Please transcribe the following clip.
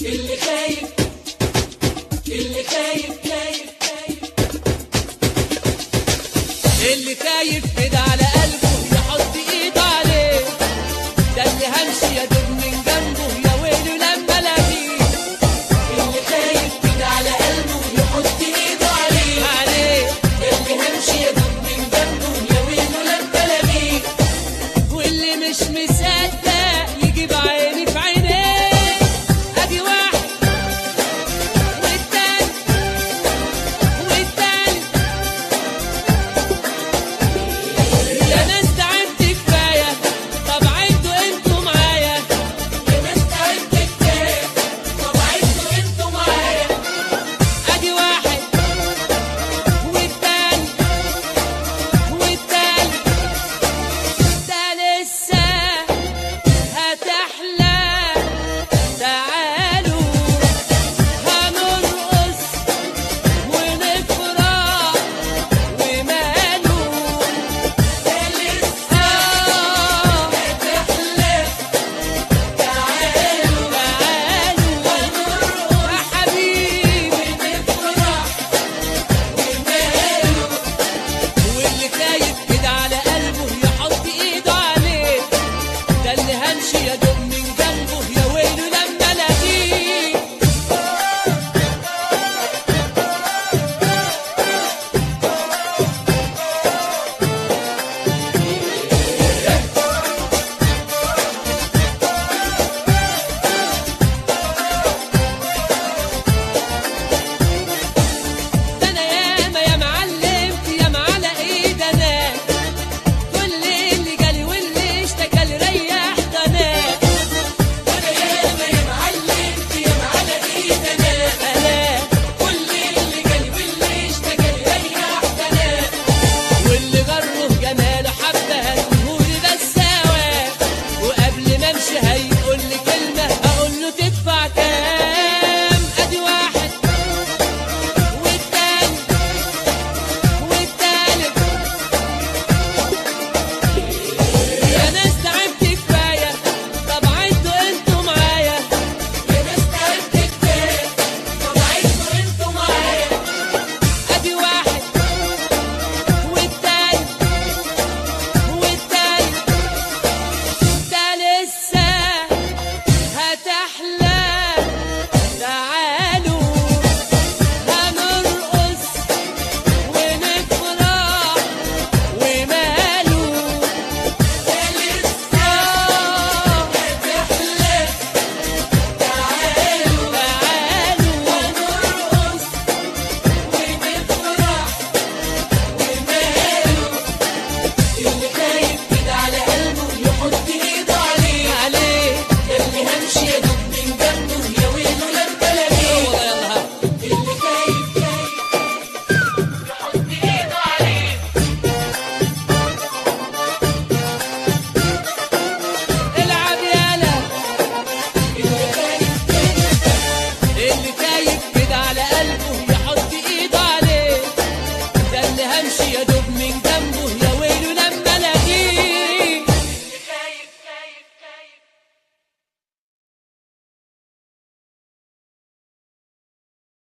اللي خايف اللي خايف خايف خايف اللي خايف كده على قلبه يحط ايده عليه ده اللي همشي يا دوب من جنبه يا ويلي لما الاقيه اللي خايف كده على قلبه يحط ايده عليه عليه اللي همشي يا دوب من جنبه يا ويله لما الاقيه واللي مش مستني